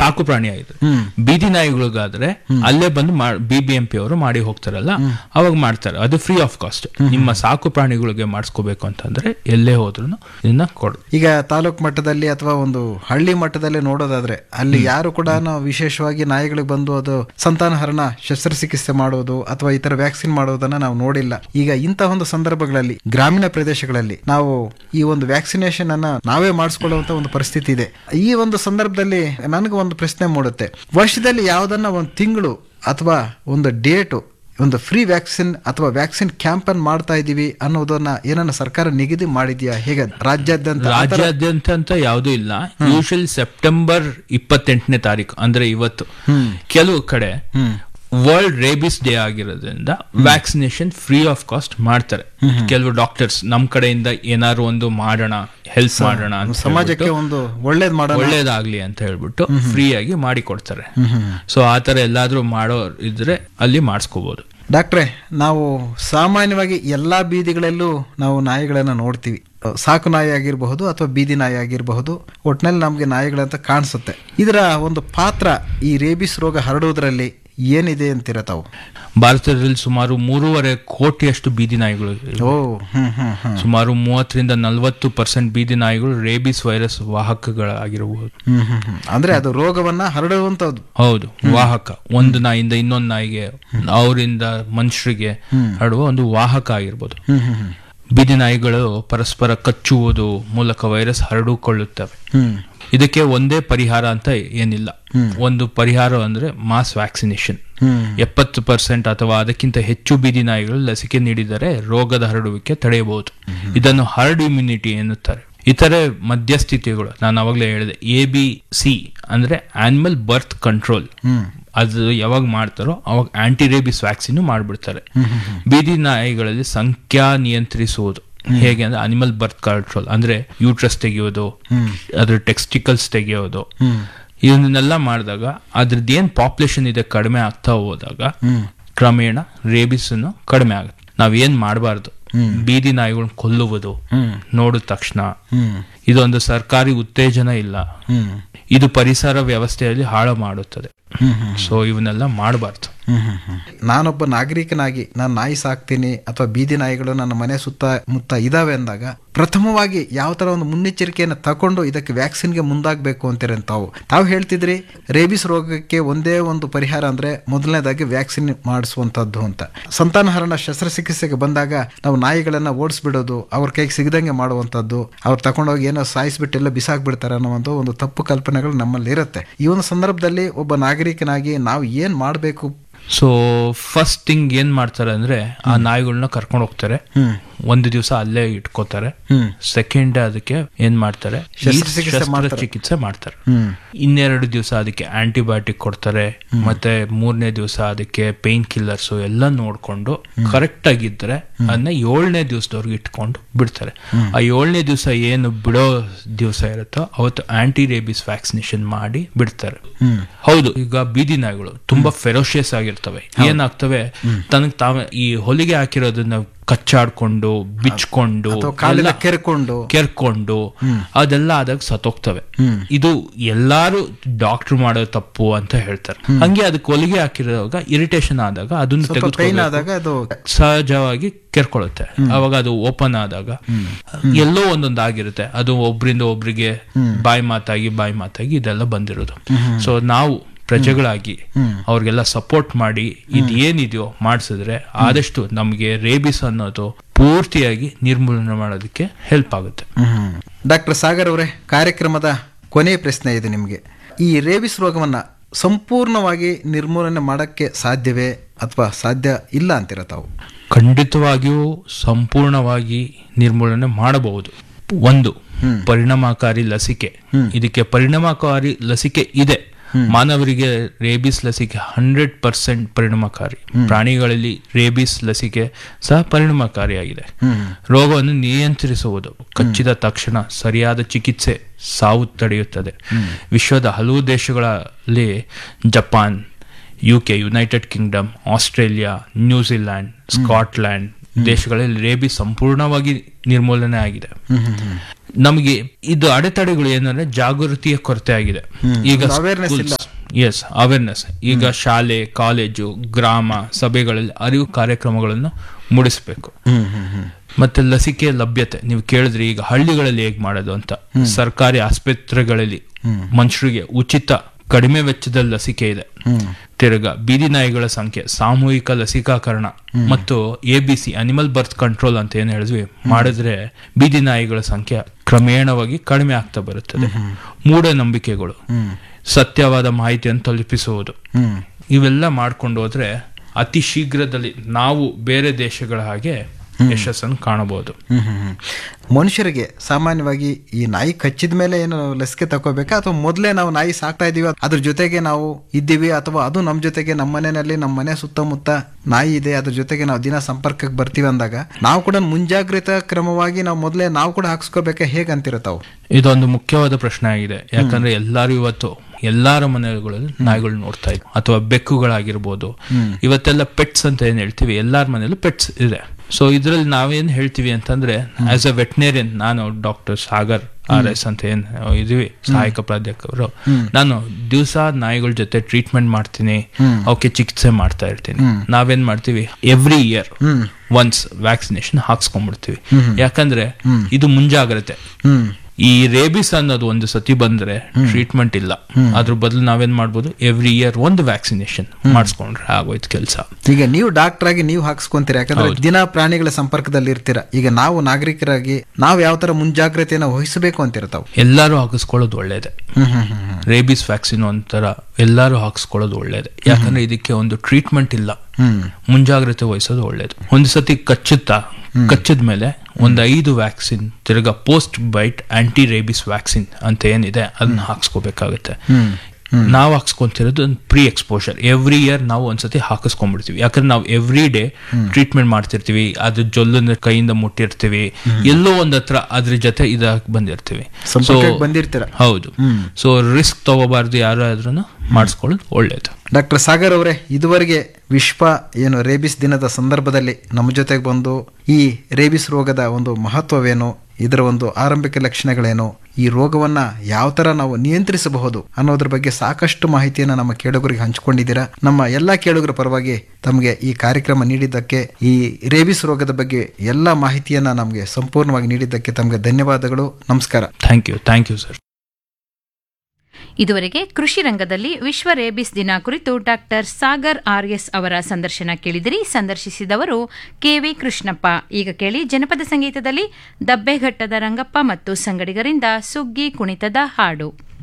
ಸಾಕು ಪ್ರಾಣಿ ಆಗಿದೆ ಬೀದಿ ನಾಯಿಗಳಿಗಾದ್ರೆ ಅಲ್ಲೇ ಬಂದು ಬಿ ಬಿ ಎಂ ಪಿ ಅವರು ಮಾಡಿ ಹೋಗ್ತಾರಲ್ಲ ಅವಾಗ ಮಾಡ್ತಾರೆ ಅದು ಫ್ರೀ ಆಫ್ ಕಾಸ್ಟ್ ನಿಮ್ಮ ಸಾಕು ಪ್ರಾಣಿಗಳಿಗೆ ಮಾಡಿಸ್ಕೋಬೇಕು ಅಂತಂದ್ರೆ ಎಲ್ಲೇ ಹೋದ್ರು ಇದನ್ನ ಕೊಡು ಈಗ ತಾಲೂಕ್ ಮಟ್ಟದಲ್ಲಿ ಅಥವಾ ಒಂದು ಹಳ್ಳಿ ಮಟ್ಟದಲ್ಲಿ ನೋಡೋದಾದ್ರೆ ಅಲ್ಲಿ ಯಾರು ಕೂಡ ವಿಶೇಷವಾಗಿ ನಾಯಿಗಳಿಗೆ ಬಂದು ಅದು ಸಂತಾನಹರಣ ಶಸ್ತ್ರಚಿಕಿತ್ಸೆ ಮಾಡೋದು ಅಥವಾ ಈ ತರ ವ್ಯಾಕ್ಸಿನ್ ಮಾಡೋದನ್ನ ನಾವು ನೋಡಿಲ್ಲ ಈಗ ಇಂತಹ ಒಂದು ಸಂದರ್ಭಗಳಲ್ಲಿ ಗ್ರಾಮೀಣ ಪ್ರದೇಶಗಳಲ್ಲಿ ನಾವು ಈ ಒಂದು ವ್ಯಾಕ್ಸಿನೇಷನ್ ಅನ್ನ ನಾವೇ ಮಾಡಿಸ್ಕೊಳ್ಳುವಂತ ಒಂದು ಪರಿಸ್ಥಿತಿ ಇದೆ ಈ ಒಂದು ಸಂದರ್ಭದಲ್ಲಿ ನನಗೆ ಒಂದು ಪ್ರಶ್ನೆ ಮೂಡುತ್ತೆ ವರ್ಷದಲ್ಲಿ ಯಾವ್ದನ್ನ ಒಂದು ತಿಂಗಳು ಅಥವಾ ಒಂದು ಡೇಟು ಒಂದು ಫ್ರೀ ವ್ಯಾಕ್ಸಿನ್ ಅಥವಾ ವ್ಯಾಕ್ಸಿನ್ ಕ್ಯಾಂಪನ್ ಮಾಡ್ತಾ ಇದೀವಿ ಅನ್ನೋದನ್ನ ಏನನ್ನ ಸರ್ಕಾರ ನಿಗದಿ ಮಾಡಿದ್ಯಾ ಹೇಗೆ ರಾಜ್ಯಾದ್ಯಂತ ಆ ಥರ- ರಾಜ್ಯಾದ್ಯಂತ ಅಂತ ಯಾವುದೂ ಇಲ್ಲ ಯೂಶಲಿ ಸೆಪ್ಟೆಂಬರ್ ಇಪ್ಪತ್ತೆಂಟನೇ ತಾರೀಕು ಅಂದ್ರೆ ಇವತ್ತು ಕೆಲವು ಕಡೆ ವರ್ಲ್ಡ್ ರೇಬಿಸ್ ಡೇ ಆಗಿರೋದ್ರಿಂದ ವ್ಯಾಕ್ಸಿನೇಷನ್ ಫ್ರೀ ಆಫ್ ಕಾಸ್ಟ್ ಮಾಡ್ತಾರೆ ಕೆಲವು ಡಾಕ್ಟರ್ಸ್ ನಮ್ ಕಡೆಯಿಂದ ಏನಾದ್ರು ಒಂದು ಮಾಡೋಣ ಹೆಲ್ಪ್ ಮಾಡೋಣ ಅಂತ ಸಮಾಜಕ್ಕೆ ಒಂದು ಒಳ್ಳೇದ್ ಮಾಡೋಣ ಒಳ್ಳೇದಾಗ್ಲಿ ಅಂತ ಹೇಳ್ಬಿಟ್ಟು ಫ್ರೀ ಆಗಿ ಮಾಡಿ ಕೊಡ್ತಾರೆ ಸೊ ಆ ತರ ಎಲ್ಲಾದ್ರೂ ಮಾಡೋ ಇದ್ರೆ ಅಲ್ಲಿ ಮಾಡಿಸ್ಕೋಬಹುದು ಡಾಕ್ಟ್ರೆ ನಾವು ಸಾಮಾನ್ಯವಾಗಿ ಎಲ್ಲಾ ಬೀದಿಗಳಲ್ಲೂ ನಾವು ನಾಯಿಗಳನ್ನ ನೋಡ್ತೀವಿ ಸಾಕು ನಾಯಿ ಆಗಿರಬಹುದು ಅಥವಾ ಬೀದಿ ನಾಯಿ ಆಗಿರಬಹುದು ಒಟ್ನಲ್ಲಿ ನಮಗೆ ನಾಯಿಗಳಂತ ಕಾಣಿಸುತ್ತೆ ಇದರ ಒಂದು ಪಾತ್ರ ಈ ರೇಬಿಸ್ ರೋಗ ಹರಡುವುದರಲ್ಲಿ ಏನಿದೆ ಅಂತೀರ ತಾವು ಭಾರತದಲ್ಲಿ ಸುಮಾರು ಮೂರುವರೆ ಕೋಟಿಯಷ್ಟು ಬೀದಿ ನಾಯಿಗಳು ಇವೆ. ಓ ಹ್ಮ್ ಹ್ಮ್ ಹ್ಮ್ ಸುಮಾರು ಮೂವತ್ತರಿಂದ ನಲವತ್ತು ಪರ್ಸೆಂಟ್ ಬೀದಿ ನಾಯಿಗಳು ರೇಬಿಸ್ ವೈರಸ್ ವಾಹಕಗಳಾಗಿರಬಹುದು ಹ್ಮ್ ಹ್ಮ್ ಹ್ಮ್ ಅಂದ್ರೆ ಅದು ರೋಗವನ್ನ ಹರಡುವಂತದ್ದು ಹೌದು ವಾಹಕ ಒಂದು ನಾಯಿಯಿಂದ ಇನ್ನೊಂದು ನಾಯಿಗೆ ಅವರಿಂದ ಮನುಷ್ಯರಿಗೆ ಹರಡುವ ಒಂದು ವಾಹಕ ಆಗಿರ್ಬೋದು ಹ್ಮ್ ಹ್ಮ್ ಹ್ಮ್ ಬೀದಿ ನಾಯಿಗಳು ಪರಸ್ಪರ ಕಚ್ಚುವುದು ಮೂಲಕ ವೈರಸ್ ಹರಡಿಕೊಳ್ಳುತ್ತವೆ ಹ್ಮ್ ಇದಕ್ಕೆ ಒಂದೇ ಪರಿಹಾರ ಅಂತ ಏನಿಲ್ಲ ಒಂದು ಪರಿಹಾರ ಅಂದ್ರೆ ಮಾಸ್ ವ್ಯಾಕ್ಸಿನೇಷನ್ ಹ್ಮ್ ಎಪ್ಪತ್ತು ಪರ್ಸೆಂಟ್ ಅಥವಾ ಅದಕ್ಕಿಂತ ಹೆಚ್ಚು ಬೀದಿ ನಾಯಿಗಳು ಲಸಿಕೆ ನೀಡಿದರೆ ರೋಗದ ಹರಡುವಿಕೆ ತಡೆಯಬಹುದು ಇದನ್ನು ಹರ್ಡ್ ಇಮ್ಯುನಿಟಿ ಎನ್ನುತ್ತಾರೆ ಇತರೆ ಮಧ್ಯಸ್ಥಿತಿಗಳು ನಾನು ಅವಾಗಲೇ ಹೇಳಿದೆ ಎ ಬಿ ಸಿ ಅಂದ್ರೆ ಆನಿಮಲ್ ಬರ್ತ್ ಕಂಟ್ರೋಲ್ ಅದು ಯಾವಾಗ ಮಾಡ್ತಾರೋ ಅವಾಗ ಆಂಟಿ ರೇಬಿಸ್ ವ್ಯಾಕ್ಸಿನ್ ಮಾಡ್ಬಿಡ್ತಾರೆ ಬೀದಿ ನಾಯಿಗಳಲ್ಲಿ ಸಂಖ್ಯಾ ನಿಯಂತ್ರಿಸುವುದು ಹೇಗೆ ಅಂದ್ರೆ ಅನಿಮಲ್ ಬರ್ತ್ ಕಂಟ್ರೋಲ್ ಅಂದ್ರೆ ಯೂಟ್ರಸ್ ತೆಗೆಯೋದು ಅದ್ರ ಟೆಕ್ಸ್ಟಿಕಲ್ಸ್ ತೆಗೆಯೋದು ಇದನ್ನೆಲ್ಲ ಮಾಡಿದಾಗ ಅದ್ರದ್ದು ಏನ್ ಪಾಪ್ಯುಲೇಷನ್ ಇದೆ ಕಡಿಮೆ ಆಗ್ತಾ ಹೋದಾಗ ಕ್ರಮೇಣ ರೇಬಿಸ್ ಕಡಿಮೆ ಆಗುತ್ತೆ ನಾವ್ ಏನ್ ಮಾಡಬಾರ್ದು ಬೀದಿ ನಾಯಿಗಳನ್ನ ಕೊಲ್ಲುವುದು ನೋಡಿದ ತಕ್ಷಣ ಇದೊಂದು ಸರ್ಕಾರಿ ಉತ್ತೇಜನ ಇಲ್ಲ ಇದು ಪರಿಸರ ವ್ಯವಸ್ಥೆಯಲ್ಲಿ ಹಾಳು ಮಾಡುತ್ತದೆ ಸೊ ಇವನ್ನೆಲ್ಲ ಮಾಡಬಾರ್ದು ನಾನೊಬ್ಬ ನಾಗರಿಕನಾಗಿ ನಾನು ನಾಯಿ ಸಾಕ್ತೀನಿ ಅಥವಾ ಬೀದಿ ನಾಯಿಗಳು ನನ್ನ ಮನೆ ಸುತ್ತ ಮುತ್ತ ಇದಾವೆ ಅಂದಾಗ ಪ್ರಥಮವಾಗಿ ಯಾವ ತರ ಒಂದು ಮುನ್ನೆಚ್ಚರಿಕೆಯನ್ನು ತಕೊಂಡು ಇದಕ್ಕೆ ವ್ಯಾಕ್ಸಿನ್ಗೆ ಮುಂದಾಗಬೇಕು ಅಂತೀರ ತಾವು ತಾವು ಹೇಳ್ತಿದ್ರಿ ರೇಬಿಸ್ ರೋಗಕ್ಕೆ ಒಂದೇ ಒಂದು ಪರಿಹಾರ ಅಂದ್ರೆ ಮೊದಲನೇದಾಗಿ ವ್ಯಾಕ್ಸಿನ್ ಮಾಡಿಸುವಂತದ್ದು ಅಂತ ಸಂತಾನಹರಣ ಶಸ್ತ್ರಚಿಕಿತ್ಸೆಗೆ ಬಂದಾಗ ನಾವು ನಾಯಿಗಳನ್ನ ಓಡಿಸ್ಬಿಡೋದು ಅವ್ರ ಕೈಗೆ ಸಿಗದಂಗೆ ಮಾಡುವಂತದ್ದು ಅವ್ರು ತಗೊಂಡೋಗಿ ಏನೋ ಸಾಯಿಸ್ಬಿಟ್ಟು ಎಲ್ಲ ಬಿಸಾಕ್ಬಿಡ್ತಾರೆ ಅನ್ನೋ ಒಂದು ಒಂದು ತಪ್ಪು ಕಲ್ಪನೆಗಳು ನಮ್ಮಲ್ಲಿ ಇರುತ್ತೆ ಈ ಒಂದು ಸಂದರ್ಭದಲ್ಲಿ ಒಬ್ಬ ನಾಗರಿಕನಾಗಿ ನಾವು ಏನ್ ಮಾಡಬೇಕು ಸೊ ಫಸ್ಟ್ ಥಿಂಗ್ ಏನ್ ಮಾಡ್ತಾರೆ ಅಂದ್ರೆ ಆ ನಾಯಿಗಳನ್ನ ಕರ್ಕೊಂಡು ಹೋಗ್ತಾರೆ ಒಂದು ದಿವಸ ಅಲ್ಲೇ ಇಟ್ಕೋತಾರೆ ಸೆಕೆಂಡ್ ಅದಕ್ಕೆ ಏನ್ ಮಾಡ್ತಾರೆ ಈ ಶಸ್ತ್ರಚಿಕಿತ್ಸೆ ಮಾಡ್ತಾರೆ. ಚಿಕಿತ್ಸೆ ಮಾಡ್ತಾರೆ ಇನ್ನೆರಡು ದಿವಸ ಅದಕ್ಕೆ ಆಂಟಿಬಯೋಟಿಕ್ ಕೊಡ್ತಾರೆ ಮತ್ತೆ ಮೂರನೇ ದಿವಸ ಅದಕ್ಕೆ ಪೇನ್ ಕಿಲ್ಲರ್ಸ್ ಎಲ್ಲ ನೋಡ್ಕೊಂಡು ಕರೆಕ್ಟ್ ಆಗಿದ್ರೆ ಅದನ್ನ ಏಳನೇ ದಿವಸದವ್ರಿಗೆ ಇಟ್ಕೊಂಡು ಬಿಡ್ತಾರೆ ಆ ಏಳನೇ ದಿವಸ ಏನು ಬಿಡೋ ದಿವಸ ಇರುತ್ತೋ ಅವತ್ತು ಆಂಟಿ ರೇಬಿಸ್ ವ್ಯಾಕ್ಸಿನೇಷನ್ ಮಾಡಿ ಬಿಡ್ತಾರೆ ಹೌದು ಈಗ ಬೀದಿ ನಾಯಿಗಳು ತುಂಬಾ ಫೆರೋಷಿಯಸ್ ಆಗಿರ್ತವೆ ಏನಾಗ್ತವೆ ತನಗ್ ತಾವ ಈ ಹೊಲಿಗೆ ಹಾಕಿರೋದನ್ನ ಕಚ್ಚಾಡ್ಕೊಂಡು ಬಿಚ್ಕೊಂಡು ಅಥವಾ ಕಾಲಿನ ಎಲ್ಲ ಕೆರ್ಕೊಂಡು ಕೆರ್ಕೊಂಡು ಅದೆಲ್ಲ ಆದಾಗ ಸತ್ತೋಗ್ತವೆ ಇದು ಎಲ್ಲಾರು ಡಾಕ್ಟರ್ ಮಾಡೋ ತಪ್ಪು ಅಂತ ಹೇಳ್ತಾರೆ ಹಂಗೆ ಅದಕ್ಕೆ ಹೊಲಿಗೆ ಹಾಕಿರುವಾಗ ಇರಿಟೇಷನ್ ಆದಾಗ ಅದನ್ನ ಪೈನ್ ತೆಗೆದುಕೊಂಡು ಆದಾಗ ಅದು ಸಹಜವಾಗಿ ಕೆರ್ಕೊಳ್ಳುತ್ತೆ ಅವಾಗ ಅದು ಓಪನ್ ಆದಾಗ ಎಲ್ಲೋ ಒಂದೊಂದು ಆಗಿರುತ್ತೆ ಅದು ಒಬ್ರಿಂದ ಒಬ್ರಿಗೆ ಬಾಯಿ ಮಾತಾಗಿ ಬಾಯಿ ಮಾತಾಗಿ ಇದೆಲ್ಲ ಬಂದಿರೋದು ಸೊ ನಾವು ಪ್ರಜೆಗಳಾಗಿ ಅವ್ರಿಗೆಲ್ಲ ಸಪೋರ್ಟ್ ಮಾಡಿ ಇದು ಏನಿದೆಯೋ ಮಾಡಿಸಿದ್ರೆ ಆದಷ್ಟು ನಮಗೆ ರೇಬಿಸ್ ಅನ್ನೋದು ಪೂರ್ತಿಯಾಗಿ ನಿರ್ಮೂಲನೆ ಮಾಡೋದಕ್ಕೆ ಹೆಲ್ಪ್ ಆಗುತ್ತೆ ಡಾಕ್ಟರ್ ಸಾಗರ್ ಅವರೇ ಕಾರ್ಯಕ್ರಮದ ಕೊನೆಯ ಪ್ರಶ್ನೆ ಇದೆ ನಿಮಗೆ ಈ ರೇಬಿಸ್ ರೋಗವನ್ನ ಸಂಪೂರ್ಣವಾಗಿ ನಿರ್ಮೂಲನೆ ಮಾಡಕ್ಕೆ ಸಾಧ್ಯವೇ ಅಥವಾ ಸಾಧ್ಯ ಇಲ್ಲ ಅಂತೀರ ತಾವು ಖಂಡಿತವಾಗಿಯೂ ಸಂಪೂರ್ಣವಾಗಿ ನಿರ್ಮೂಲನೆ ಮಾಡಬಹುದು ಒಂದು ಪರಿಣಾಮಕಾರಿ ಲಸಿಕೆ ಇದಕ್ಕೆ ಪರಿಣಾಮಕಾರಿ ಲಸಿಕೆ ಇದೆ ಮಾನವರಿಗೆ ರೇಬಿಸ್ ಲಸಿಕೆ ಹಂಡ್ರೆಡ್ ಪರ್ಸೆಂಟ್ ಪರಿಣಾಮಕಾರಿ ಪ್ರಾಣಿಗಳಲ್ಲಿ ರೇಬಿಸ್ ಲಸಿಕೆ ಸಹ ಪರಿಣಾಮಕಾರಿಯಾಗಿದೆ ರೋಗವನ್ನು ನಿಯಂತ್ರಿಸುವುದು ಕಚ್ಚಿದ ತಕ್ಷಣ ಸರಿಯಾದ ಚಿಕಿತ್ಸೆ ಸಾವು ತಡೆಯುತ್ತದೆ ವಿಶ್ವದ ಹಲವು ದೇಶಗಳಲ್ಲಿ Japan UK United Kingdom Australia New Zealand Scotland ದೇಶಗಳಲ್ಲಿ ರೇಬಿ ಸಂಪೂರ್ಣವಾಗಿ ನಿರ್ಮೂಲನೆ ಆಗಿದೆ ನಮಗೆ ಇದು ಅಡೆತಡೆಗಳು ಏನಂದ್ರೆ ಜಾಗೃತಿಯ ಕೊರತೆ ಆಗಿದೆ ಈಗ awareness ಇಲ್ಲ. ಎಸ್ ಅವೇರ್ನೆಸ್ ಈಗ ಶಾಲೆ ಕಾಲೇಜು ಗ್ರಾಮ ಸಭೆಗಳಲ್ಲಿ ಅರಿವು ಕಾರ್ಯಕ್ರಮಗಳನ್ನು ಮೂಡಿಸಬೇಕು ಹ್ಮ್ ಹ್ಮ್ ಹ್ಮ್ ಮತ್ತೆ ಲಸಿಕೆ ಲಭ್ಯತೆ ನೀವು ಕೇಳಿದ್ರಿ ಈಗ ಹಳ್ಳಿಗಳಲ್ಲಿ ಹೇಗ್ ಮಾಡೋದು ಅಂತ ಸರ್ಕಾರಿ ಆಸ್ಪತ್ರೆಗಳಲ್ಲಿ ಮನುಷ್ಯರಿಗೆ ಉಚಿತ ಕಡಿಮೆ ವೆಚ್ಚದಲ್ಲಿ ಲಸಿಕೆ ಇದೆ ಹ್ಮ್ ತಿರ್ಗ ಬೀದಿ ನಾಯಿಗಳ ಸಂಖ್ಯೆ ಸಾಮೂಹಿಕ ಲಸಿಕಾಕರಣ ಮತ್ತು A B C animal birth control ಅಂತ ಏನ್ ಹೇಳಿದ್ವಿ ಮಾಡಿದ್ರೆ ಬೀದಿ ನಾಯಿಗಳ ಸಂಖ್ಯೆ ಕ್ರಮೇಣವಾಗಿ ಕಡಿಮೆ ಆಗ್ತಾ ಬರುತ್ತದೆ ಮೂಢನಂಬಿಕೆಗಳು ಹ್ಮ್ ಸತ್ಯವಾದ ಮಾಹಿತಿಯನ್ನು ತಲುಪಿಸುವುದು ಹ್ಮ್ ಇವೆಲ್ಲ ಮಾಡ್ಕೊಂಡು ಹೋದ್ರೆ ಅತಿ ಶೀಘ್ರದಲ್ಲಿ ನಾವು ಬೇರೆ ದೇಶಗಳ ಹಾಗೆ ಯಶಸ್ಸನ್ನು ಕಾಣಬಹುದು ಹ್ಮ್ ಹ್ಮ್ ಹ್ಮ್. ಮನುಷ್ಯರಿಗೆ ಸಾಮಾನ್ಯವಾಗಿ ಈ ನಾಯಿ ಕಚ್ಚಿದ ಮೇಲೆ ಏನು ಲಸಿಕೆ ತಗೋಬೇಕಾ ಅಥವಾ ಮೊದಲೇ ನಾವು ನಾಯಿ ಸಾಕ್ತಾ ಇದೀವಿ ಅದ್ರ ಜೊತೆಗೆ ನಾವು ಇದ್ದೀವಿ ಅಥವಾ ಅದು ನಮ್ಮ ಜೊತೆಗೆ ನಮ್ಮ ಮನೆಯಲ್ಲಿ ನಮ್ಮ ಮನೆ ಸುತ್ತಮುತ್ತ ನಾಯಿ ಇದೆ ಅದ್ರ ಜೊತೆಗೆ ನಾವು ದಿನ ಸಂಪರ್ಕಕ್ಕೆ ಬರ್ತೀವಿ ಅಂದಾಗ ನಾವು ಕೂಡ ಮುಂಜಾಗ್ರತಾ ಕ್ರಮವಾಗಿ ನಾವು ಮೊದಲೇ ನಾವು ಕೂಡ ಹಾಕ್ಸ್ಕೋಬೇಕಾ ಹೇಗೆ ಅಂತೀರ ತಾವು ಇದೊಂದು ಮುಖ್ಯವಾದ ಪ್ರಶ್ನೆ ಆಗಿದೆ ಯಾಕಂದ್ರೆ ಎಲ್ಲಾರು ಇವತ್ತು ಎಲ್ಲಾರ ಮನೆಗಳಲ್ಲಿ ನಾಯಿಗಳು ನೋಡ್ತಾ ಇದ್ವಿ ಅಥವಾ ಬೆಕ್ಕುಗಳಾಗಿರ್ಬೋದು ಇವತ್ತೆಲ್ಲ ಪೆಟ್ಸ್ ಅಂತ ಏನ್ ಹೇಳ್ತೀವಿ ಎಲ್ಲಾರ ಮನೆಯಲ್ಲೂ ಪೆಟ್ಸ್ ಇದೆ ಸೊ ಇದ್ರಲ್ಲಿ ನಾವೇನ್ ಹೇಳ್ತೀವಿ ಅಂತಂದ್ರೆ ಆಸ್ ಅ ವೆಟನೇರಿಯನ್ ನಾನು ಡಾಕ್ಟರ್ ಸಾಗರ್ ಆರ್ ಎಸ್ ಅಂತ ಏನ್ ಇದೀವಿ ಸಹಾಯಕ ಪ್ರಾಧ್ಯಾಪಕರು ನಾನು ದಿವಸ ನಾಯಿಗಳ ಜೊತೆ ಟ್ರೀಟ್ಮೆಂಟ್ ಮಾಡ್ತೀನಿ ಅವಕ್ಕೆ ಚಿಕಿತ್ಸೆ ಮಾಡ್ತಾ ಇರ್ತೀನಿ ನಾವೇನ್ ಮಾಡ್ತೀವಿ ಎವ್ರಿ ಇಯರ್ ಒನ್ಸ್ ವ್ಯಾಕ್ಸಿನೇಷನ್ ಹಾಕ್ಸ್ಕೊಂಡ್ಬಿಡ್ತೀವಿ ಯಾಕಂದ್ರೆ ಇದು ಮುಂಜಾಗ್ರತೆ ಹ್ಮ್ ಈ ರೇಬಿಸ್ ಅನ್ನೋದು ಒಂದು ಸತಿ ಬಂದ್ರೆ ಟ್ರೀಟ್ಮೆಂಟ್ ಇಲ್ಲ ಅದ್ರ ಬದಲು ನಾವೇನ್ ಮಾಡ್ಬೋದು ಎವ್ರಿ ಇಯರ್ ಒಂದು ವ್ಯಾಕ್ಸಿನೇಷನ್ ಮಾಡಿಸ್ಕೊಂಡ್ರೆ ಆಗೋಯ್ತು ಕೆಲಸ ಈಗ ನೀವು ಡಾಕ್ಟರ್ ಆಗಿ ನೀವು ಹಾಕ್ಸ್ಕೊಂತೀರಾ ಯಾಕಂದ್ರೆ ದಿನ ಪ್ರಾಣಿಗಳ ಸಂಪರ್ಕದಲ್ಲಿ ಇರ್ತೀರಾ ಈಗ ನಾವು ನಾಗರಿಕರಾಗಿ ನಾವು ಯಾವ ತರ ಮುಂಜಾಗ್ರತೆಯನ್ನು ವಹಿಸಬೇಕು ಅಂತೀರ ತಾವು ಎಲ್ಲರೂ ಹಾಕಿಸ್ಕೊಳ್ಳೋದು ಒಳ್ಳೇದೆ ಹ್ಮ್ ಹ್ಮ್ ಹ್ಮ್ ಹ್ಮ್ ರೇಬಿಸ್ ವ್ಯಾಕ್ಸಿನ್ ಒಂಥರ ಎಲ್ಲರೂ ಹಾಕಿಸ್ಕೊಳ್ಳೋದು ಒಳ್ಳೇದೆ ಯಾಕಂದ್ರೆ ಇದಕ್ಕೆ ಒಂದು ಟ್ರೀಟ್ಮೆಂಟ್ ಇಲ್ಲ ಹ್ಮ್ ಮುಂಜಾಗ್ರತೆ ವಹಿಸೋದು ಒಳ್ಳೇದು ಒಂದು ಸತಿ ಕಚ್ಚುತ್ತಾ ಕಚ್ಚಿದ ಮೇಲೆ ಒಂದು ಐದು ವ್ಯಾಕ್ಸಿನ್ ತಿರ್ಗಾ post bite anti rabies vaccine ಅಂತ ಏನಿದೆ ಅದನ್ನ ಹಾಕ್ಸ್ಕೋಬೇಕಾಗುತ್ತೆ ಹ್ಮ್ ನಾವು ಹಾಕ್ಸ್ಕೊಂತಿರೋದು ಒಂದು ಪ್ರೀ ಎಕ್ಸ್ಪೋಷರ್ ಎವ್ರಿ ಇಯರ್ ನಾವು ಒಂದ್ಸತಿ ಹಾಕಿಸ್ಕೊಂಡ್ಬಿಡ್ತೀವಿ ಯಾಕಂದ್ರೆ ನಾವು ಎವ್ರಿ ಡೇ ಟ್ರೀಟ್ಮೆಂಟ್ ಮಾಡ್ತಿರ್ತೀವಿ ಅದ್ರ ಜೊಲ್ಲನ್ನ ಕೈಯಿಂದ ಮುಟ್ಟಿರ್ತೀವಿ ಎಲ್ಲೋ ಒಂದ್ ಹತ್ರ ಅದ್ರ ಜೊತೆ ಇದಾಗಿ ಬಂದಿರ್ತೀವಿ ಸೊ ಸಂಪರ್ಕಕ್ಕೆ ಬಂದಿರ್ತೀರಾ ಹೌದು ಸೊ ರಿಸ್ಕ್ ತಗೋಬಾರ್ದು ಯಾರಾದ್ರೂ ಮಾಡಿಸ್ಕೊಳ್ಳೋದು ಒಳ್ಳೇದು ಡಾಕ್ಟರ್ ಸಾಗರ್ ಅವರೇ ಇದುವರೆಗೆ ವಿಶ್ವ ಏನು ರೇಬಿಸ್ ದಿನದ ಸಂದರ್ಭದಲ್ಲಿ ನಮ್ಮ ಜೊತೆಗೆ ಬಂದು ಈ ರೇಬಿಸ್ ರೋಗದ ಒಂದು ಮಹತ್ವವೇನು ಇದರ ಒಂದು ಆರಂಭಿಕ ಲಕ್ಷಣಗಳೇನು ಈ ರೋಗವನ್ನ ಯಾವ ತರ ನಾವು ನಿಯಂತ್ರಿಸಬಹುದು ಅನ್ನೋದ್ರ ಬಗ್ಗೆ ಸಾಕಷ್ಟು ಮಾಹಿತಿಯನ್ನು ನಮ್ಮ ಕೇಳುಗರಿಗೆ ಹಂಚಿಕೊಂಡಿದ್ದೀರಾ ನಮ್ಮ ಎಲ್ಲಾ ಕೇಳುಗರ ಪರವಾಗಿ ತಮಗೆ ಈ ಕಾರ್ಯಕ್ರಮ ನೀಡಿದ್ದಕ್ಕೆ ಈ ರೇಬಿಸ್ ರೋಗದ ಬಗ್ಗೆ ಎಲ್ಲ ಮಾಹಿತಿಯನ್ನ ನಮಗೆ ಸಂಪೂರ್ಣವಾಗಿ ನೀಡಿದ್ದಕ್ಕೆ ತಮಗೆ ಧನ್ಯವಾದಗಳು ನಮಸ್ಕಾರ thank you thank you sir ಇದುವರೆಗೆ ಕೃಷಿ ರಂಗದಲ್ಲಿ ವಿಶ್ವ ರೇಬಿಸ್ ದಿನ ಕುರಿತು ಡಾಕ್ಟರ್ ಸಾಗರ್ ಆರ್ಎಸ್ ಅವರ ಸಂದರ್ಶನ ಕೇಳಿದಿರಿ ಸಂದರ್ಶಿಸಿದವರು ಕೆವಿ ಕೃಷ್ಣಪ್ಪ ಈಗ ಕೇಳಿ ಜನಪದ ಸಂಗೀತದಲ್ಲಿ ದಬ್ಬೆಘಟ್ಟದ ರಂಗಪ್ಪ ಮತ್ತು ಸಂಗಡಿಗರಿಂದ ಸುಗ್ಗಿ ಕುಣಿತದ ಹಾಡು